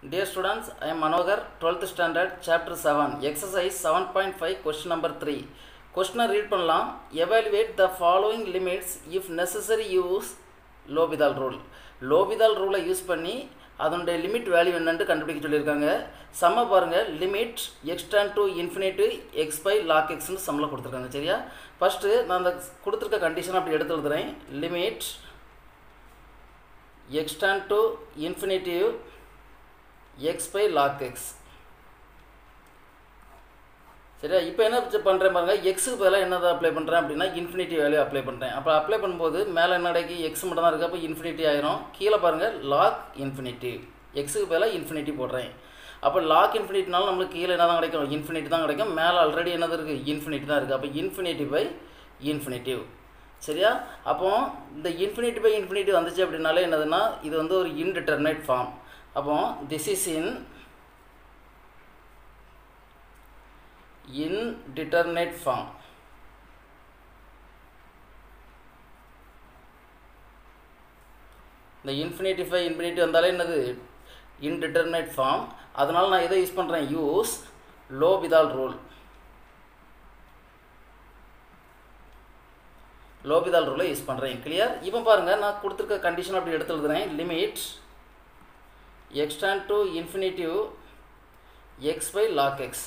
Dear students, I am Manohar, 12th standard, chapter 7, exercise 7.5, question number 3. Question read பண்ணலாம் evaluate the following limits if necessary use L'Hopital rule L'Hopital ரூலை use பண்ணி அதனுடைய limit value என்னன்ட்டு கண்டுபிடிக்க சொல்லியிருக்காங்க சம்ம பாருங்கள் limit x tends to infinity x by log எக்ஸ்னு சம்மில் கொடுத்துருக்காங்க சரியா ஃபஸ்ட்டு நான் அந்த கொடுத்துருக்க கண்டிஷன் அப்படி எடுத்து எழுதுறேன் limit x tends to infinity x by log x சரியா இப்போ என்ன பண்ணுறேன் பாருங்க எக்ஸுக்கு பதிலாக என்னதை அப்ளை பண்ணுறேன் அப்படின்னா இன்ஃபினிட்டி வேல்யூ அப்ளை பண்ணுறேன் அப்போ அப்ளை பண்ணும்போது மேலே என்ன கிடைக்கும் எக்ஸ் மட்டும் தான் இருக்குது அப்போ இன்ஃபினிட்டி ஆயிரும் கீழே பாருங்கள் லாக் இன்ஃபினிட்டி எக்ஸுக்கு பதிலாக இன்ஃபினிட்டி போடுறேன் அப்போ லாக் இன்ஃபினிட்டினாலும் நம்மளுக்கு கீழே என்ன தான் கிடைக்கும் இன்ஃபினிட்டி தான் கிடைக்கும் மேலே ஆல்ரெடி என்னது இருக்குது இன்ஃபினிட்டி தான் இருக்குது அப்போ இன்ஃபினிட்டி பை இன்ஃபினிட்டிவ் சரியா அப்போ இந்த இன்ஃபினிட்டி பை இன்ஃபினிட்டி வந்துச்சு அப்படின்னாலே என்னதுன்னா இது வந்து ஒரு இன்டிட்டர்மினேட் ஃபார்ம் அப்போ this is in indeterminate form இந்த இன்ஃபினிட்டி ஃபை இன்ஃபினிட்டி வந்தாலே என்னது இன்டிட்டர்மினேட் ஃபார்ம் அதனால் நான் எதை யூஸ் பண்ணுறேன் use L'Hopital rule L'Hopital ரூலை யூஸ் பண்ணுறேன் கிளியர் இப்போ பாருங்கள் நான் கொடுத்துருக்க கண்டிஷன் அப்படி எடுத்து எழுதுறேன் limit x tends to infinity x by log x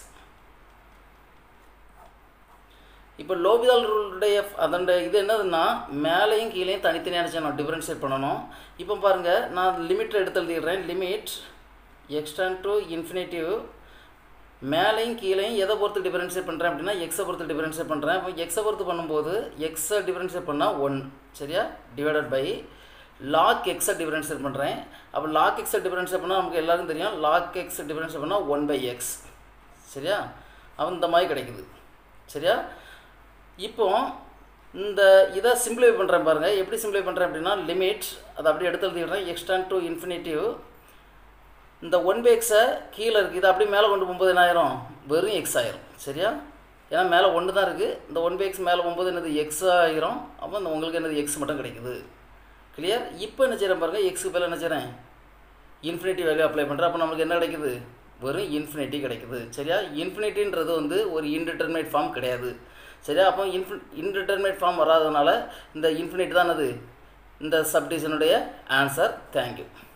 இப்போ லோபிதால் ரூலுடைய அதோட இது என்னதுன்னா மேலேயும் கீழேயும் தனித்தனியாக நான் டிஃப்ரென்ஷியேட் பண்ணணும் இப்போ பாருங்கள் நான் லிமிட் எடுத்து எழுதிடுறேன் லிமிட் எக்ஸ்டான் டு இன்ஃபினிட்டிவ் மேலேயும் கீழேயும் எதை பொறுத்து டிஃபரன்ஷியேட் பண்ணுறேன் அப்படின்னா எக்ஸை பொறுத்து டிஃபரன்ஷியேட் பண்ணுறேன் இப்போ எக்ஸை பொறுத்து பண்ணும்போது எக்ஸை டிஃபரன்ஷியேட் பண்ணால் ஒன் சரியா டிவைடட் பை லாக் எக்ஸை டிஃபரன்ஷியேட் பண்ணுறேன் அப்போ லாக் எக்ஸை டிஃபரன்ஷியேட் பண்ணால் நமக்கு எல்லாருக்கும் தெரியும் லாக் எக்ஸை டிஃபரன்ஷியேட் பண்ணால் ஒன் பை எக்ஸ் சரியா அப்போ இந்த மாதிரி கிடைக்குது சரியா இப்போ இந்த இதை சிம்பிளிஃபை பண்ணுறேன் பாருங்கள் எப்படி சிம்பிளிஃபை பண்ணுறேன் அப்படின்னா லிமிட் அதை அப்படியே எடுத்து எழுதிடுறேன் எக்ஸ்டான் டு இன்ஃபினிட்டிவ் இந்த ஒன் பை எக்ஸை கீழே இருக்குது இதை அப்படியே மேலே கொண்டு போகும்போது என்ன ஆயிரும் வெறும் எக்ஸ் ஆயிரும் சரியா ஏன்னா மேலே ஒன்று தான் இருக்குது இந்த ஒன் பை எக்ஸ் மேலே போகும்போது என்னது எக்ஸ் ஆயிரும் அப்போ இந்த உங்களுக்கு என்னது எக்ஸ் மட்டும் கிடைக்குது கிளியர் இப்போ என்ன செய்கிறேன் பாருங்கள் எக்ஸுக்கு பேர் என்ன செய்கிறேன் இன்ஃபினிட்டி வேல்யூ அப்ளை பண்ணுறேன் அப்போ நமக்கு என்ன கிடைக்குது வெறும் இன்ஃபினிட்டி கிடைக்குது சரியா இன்ஃபினிட்டின்றது வந்து ஒரு இன்டிட்டர்மினேட் ஃபார்ம் கிடையாது சரியா அப்போ இன்ஃபி இன்டிட்டர்மினேட் ஃபார்ம் வராதனால இந்த இன்ஃபினிட்டி தான் அது இந்த சப்டிஷனுடைய ஆன்சர் தேங்க்யூ